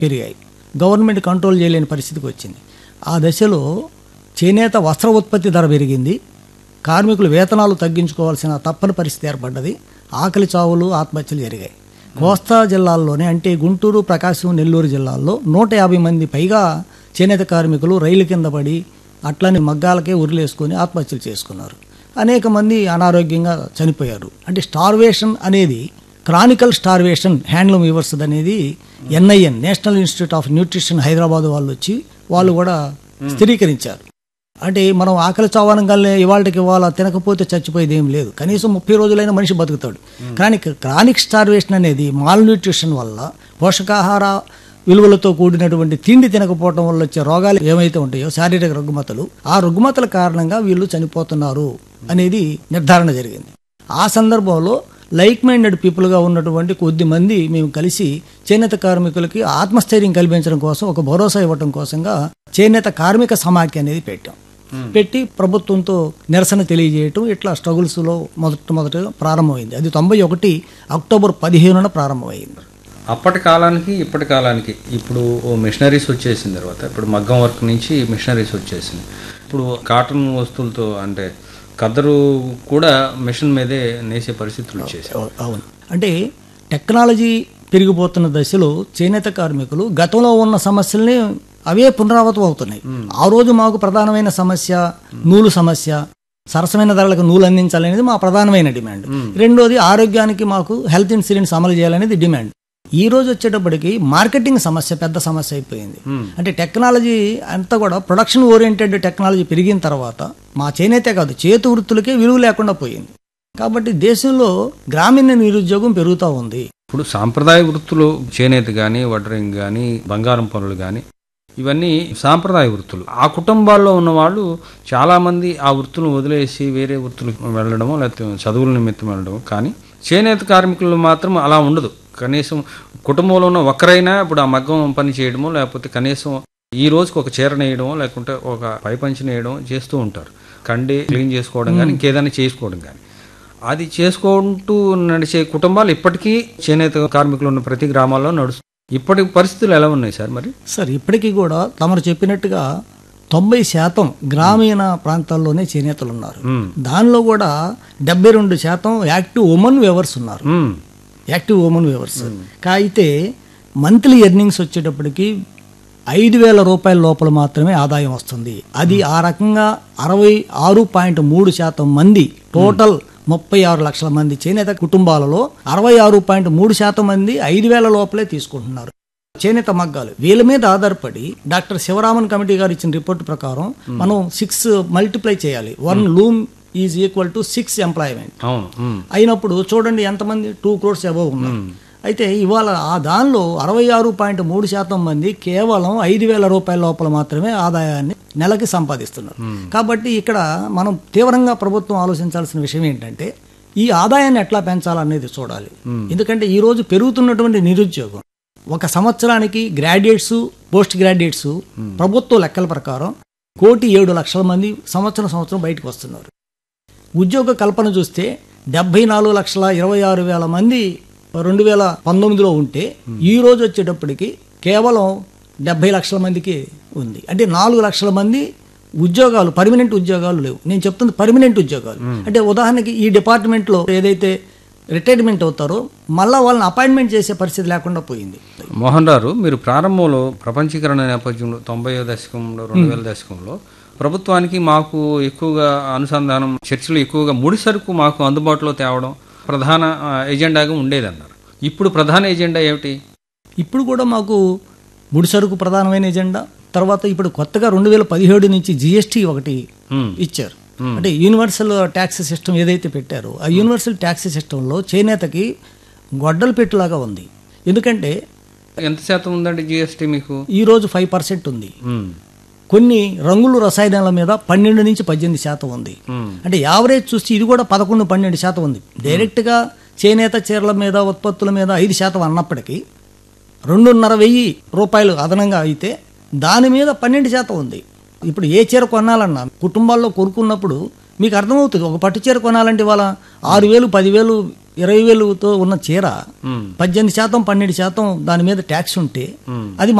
పెరిగాయి government control చేయలేని పరిస్థితికి వచ్చింది ఆ దశలో చేనేత వస్త్ర ఉత్పత్తి ధర పెరిగింది కార్మికులు వేతనాలు తగ్గించుకోవాల్సిన తప్పని పరిస్థితి ఏర్పడ్డది ఆకలి చావులు ఆత్మహత్యలు జరిగాయి కోస్తా జిల్లాల్లోనే అంటే గుంటూరు ప్రకాశం నెల్లూరు జిల్లాల్లో నూట యాభై మంది పైగా చేనేత కార్మికులు రైలు కింద పడి అట్లని మగ్గాలకే ఉరిలేసుకొని ఆత్మహత్యలు చేసుకున్నారు అనేక మంది అనారోగ్యంగా చనిపోయారు అంటే స్టార్వేషన్ అనేది క్రానికల్ స్టార్వేషన్ హ్యాండ్లూమ్ వీవర్స్ అనేది N I N national institute of nutrition Hyderabad వాళ్ళు వచ్చి వాళ్ళు కూడా స్థిరీకరించారు అంటే మనం ఆకలి చావనంగానే ఇవాళకి ఇవాళ తినకపోతే చచ్చిపోయేది ఏం లేదు కనీసం ముప్పై రోజులైనా మనిషి బతుకుతాడు కానీ క్రానిక్ స్టార్వేషన్ అనేది మాల్ న్యూట్రిషన్ వల్ల పోషకాహార విలువలతో కూడినటువంటి తిండి తినకపోవడం వల్ల వచ్చే రోగాలు ఏమైతే ఉంటాయో శారీరక రుగ్మతలు ఆ రుగ్మతల కారణంగా వీళ్ళు చనిపోతున్నారు అనేది నిర్ధారణ జరిగింది ఆ సందర్భంలో లైక్ మైండెడ్ పీపుల్గా ఉన్నటువంటి కొద్ది మంది మేము కలిసి చేనేత కార్మికులకి ఆత్మస్థైర్యం కల్పించడం కోసం ఒక భరోసా ఇవ్వడం కోసంగా చేనేత కార్మిక సమాఖ్య అనేది పెట్టాం పెట్టి ప్రభుత్వంతో నిరసన తెలియజేయటం ఇట్లా స్ట్రగుల్స్ లో మొదట మొదట ప్రారంభమైంది అది తొంభై ఒకటి అక్టోబర్ పదిహేనున ప్రారంభమైంది అప్పటి కాలానికి ఇప్పటి కాలానికి ఇప్పుడు ఓ మిషనరీస్ వచ్చేసిన తర్వాత ఇప్పుడు మగ్గం వర్క్ నుంచి మిషనరీస్ వచ్చేసింది ఇప్పుడు కాటన్ వస్తువులతో అంటే కద్దరు కూడా మిషన్ మీదే నేసే పరిస్థితులు వచ్చేసాయి అవు- అవును అంటే టెక్నాలజీ పెరిగిపోతున్న దశలో చేనేత కార్మికులు గతంలో ఉన్న సమస్యల్ని అవే పునరావృతం అవుతున్నాయి ఆ రోజు మాకు ప్రధానమైన సమస్య నూలు సమస్య సరసమైన ధరలకు నూలు అందించాలనేది మా ప్రధానమైన డిమాండ్ రెండోది ఆరోగ్యానికి మాకు హెల్త్ ఇన్సూరెన్స్ అమలు చేయాలనేది డిమాండ్ ఈ రోజు వచ్చేటప్పటికి మార్కెటింగ్ సమస్య పెద్ద సమస్య అయిపోయింది అంటే టెక్నాలజీ అంతా కూడా ప్రొడక్షన్ ఓరియంటెడ్ టెక్నాలజీ పెరిగిన తర్వాత మా చేనేతే కాదు చేతి వృత్తులకే విలువ లేకుండా పోయింది కాబట్టి దేశంలో గ్రామీణ నిరుద్యోగం పెరుగుతూ ఉంది ఇప్పుడు సాంప్రదాయ వృత్తులు చేనేత కానీ వడ్రింగ్ కానీ బంగారం పనులు కానీ ఇవన్నీ సాంప్రదాయ వృత్తులు ఆ కుటుంబాల్లో ఉన్న వాళ్ళు చాలా మంది ఆ వృత్తులను వదిలేసి వేరే వృత్తులకు వెళ్ళడమో లేకపోతే చదువుల నిమిత్తం వెళ్ళడమో కానీ చేనేత కార్మికులు మాత్రం అలా ఉండదు కనీసం కుటుంబంలో ఉన్న ఒక్కరైనా ఇప్పుడు ఆ మగ్గం పని చేయడమో లేకపోతే కనీసం ఈ రోజుకి ఒక చీర నేయడమో లేకుంటే ఒక పై పంచి నేయడం చేస్తూ ఉంటారు కండి క్లీన్ చేసుకోవడం కానీ ఇంకేదైనా చేసుకోవడం కానీ అది చేసుకుంటూ నడిచే కుటుంబాలు ఇప్పటికీ చేనేత కార్మికులు ఉన్న ప్రతి గ్రామాల్లో నడుస్తుంది ఇప్పటి పరిస్థితులు ఎలా ఉన్నాయి సార్ మరి సార్ ఇప్పటికీ కూడా తమరు చెప్పినట్టుగా తొంభై శాతం గ్రామీణ ప్రాంతాల్లోనే చేనేతలు ఉన్నారు మ్మ్. దానిలో కూడా డెబ్బై రెండు శాతం యాక్టివ్ ఉమెన్ వేవర్స్ ఉన్నారు మ్మ్. యాక్టివ్ ఉమెన్ వేవర్స్ అయితే మంత్లీ ఎర్నింగ్స్ వచ్చేటప్పటికి ఐదు వేల రూపాయల లోపల మాత్రమే ఆదాయం వస్తుంది అది ఆ రకంగా అరవై ఆరు పాయింట్ మూడు శాతం మంది టోటల్ ముప్పై ఆరు లక్షల మంది చేనేత కుటుంబాలలో అరవై ఆరు పాయింట్ మూడు శాతం మంది ఐదు వేల లోపలే తీసుకుంటున్నారు చేనేత మగ్గాలు వీళ్ళ మీద ఆధారపడి డాక్టర్ శివరామన్ కమిటీ గారు ఇచ్చిన రిపోర్ట్ ప్రకారం మనం సిక్స్ మల్టిప్లై చేయాలి one loom is equal to six employment అవును మ్మ్. అయినప్పుడు చూడండి ఎంతమంది టూ క్రోర్స్ అబవ్ ఉన్నారు అయితే ఇవాళ ఆ దానిలో అరవై ఆరు పాయింట్ మూడు శాతం మంది కేవలం ఐదు వేల రూపాయల లోపల మాత్రమే ఆదాయాన్ని నెలకి సంపాదిస్తున్నారు కాబట్టి ఇక్కడ మనం తీవ్రంగా ప్రభుత్వం ఆలోచించాల్సిన విషయం ఏంటంటే ఈ ఆదాయాన్ని ఎట్లా పెంచాలనేది చూడాలి ఎందుకంటే ఈ రోజు పెరుగుతున్నటువంటి నిరుద్యోగం ఒక సంవత్సరానికి గ్రాడ్యుయేట్స్ పోస్ట్ గ్రాడ్యుయేట్స్ ప్రభుత్వ లెక్కల ప్రకారం కోటి ఏడు లక్షల మంది సంవత్సరం సంవత్సరం బయటకు వస్తున్నారు ఉద్యోగ కల్పన చూస్తే డెబ్బై నాలుగు లక్షల ఇరవై ఆరు వేల మంది రెండు వేల పంతొమ్మిదిలో ఉంటే ఈ రోజు వచ్చేటప్పటికి కేవలం డెబ్బై లక్షల మందికి ఉంది అంటే నాలుగు లక్షల మంది ఉద్యోగాలు పర్మనెంట్ ఉద్యోగాలు లేవు నేను చెప్తుంది పర్మనెంట్ ఉద్యోగాలు అంటే ఉదాహరణకి ఈ డిపార్ట్మెంట్లో ఏదైతే రిటైర్మెంట్ అవుతారో మళ్ళా వాళ్ళని అపాయింట్మెంట్ చేసే పరిస్థితి లేకుండా పోయింది మోహన్ రావు మీరు ప్రారంభంలో ప్రపంచీకరణ నేపథ్యంలో తొంభై దశకంలో రెండు వేల దశకంలో ప్రభుత్వానికి మాకు ఎక్కువగా అనుసంధానం చర్చలు ఎక్కువగా ముడి సరుకు మాకు అందుబాటులో తేవడం ప్రధాన ఆ, ఎజెండాగా ఉండేదన్నారు ఇప్పుడు ప్రధాన ఎజెండా ఏమిటి ఇప్పుడు కూడా మాకు ముడి సరుకు ప్రధానమైన ఎజెండా తర్వాత ఇప్పుడు కొత్తగా రెండు వేల పదిహేడు నుంచి జిఎస్టీ ఒకటి మ్మ్. ఇచ్చారు అంటే యూనివర్సల్ ట్యాక్స్ సిస్టమ్ ఏదైతే పెట్టారో ఆ యూనివర్సల్ ట్యాక్స్ సిస్టంలో చేనేతకి గొడ్డలు పెట్టులాగా ఉంది ఎందుకంటే ఎంత శాతం ఉందండి జిఎస్టీ మీకు ఈ రోజు ఫైవ్ పర్సెంట్ ఉంది మ్మ్. కొన్ని రంగులు రసాయనాల మీద పన్నెండు నుంచి పద్దెనిమిది శాతం ఉంది మ్మ్. అంటే యావరేజ్ చూస్తే ఇది కూడా పదకొండు పన్నెండు శాతం ఉంది డైరెక్ట్గా చేనేత చీరల మీద ఉత్పత్తుల మీద ఐదు శాతం అన్నప్పటికీ రెండున్నర వెయ్యి రూపాయలు అదనంగా అయితే దాని మీద పన్నెండు శాతం ఉంది ఇప్పుడు ఏ చీర కొనాలన్నా కుటుంబాల్లో కొనుక్కున్నప్పుడు మీకు అర్థమవుతుంది ఒక పట్టు చీర కొనాలంటే వాళ్ళ ఆరు వేలు పదివేలు ఇరవై వేలుతో ఉన్న చీర ఉమ్, పద్దెనిమిది శాతం పన్నెండు శాతం దాని మీద ట్యాక్స్ ఉంటే ఉమ్. అది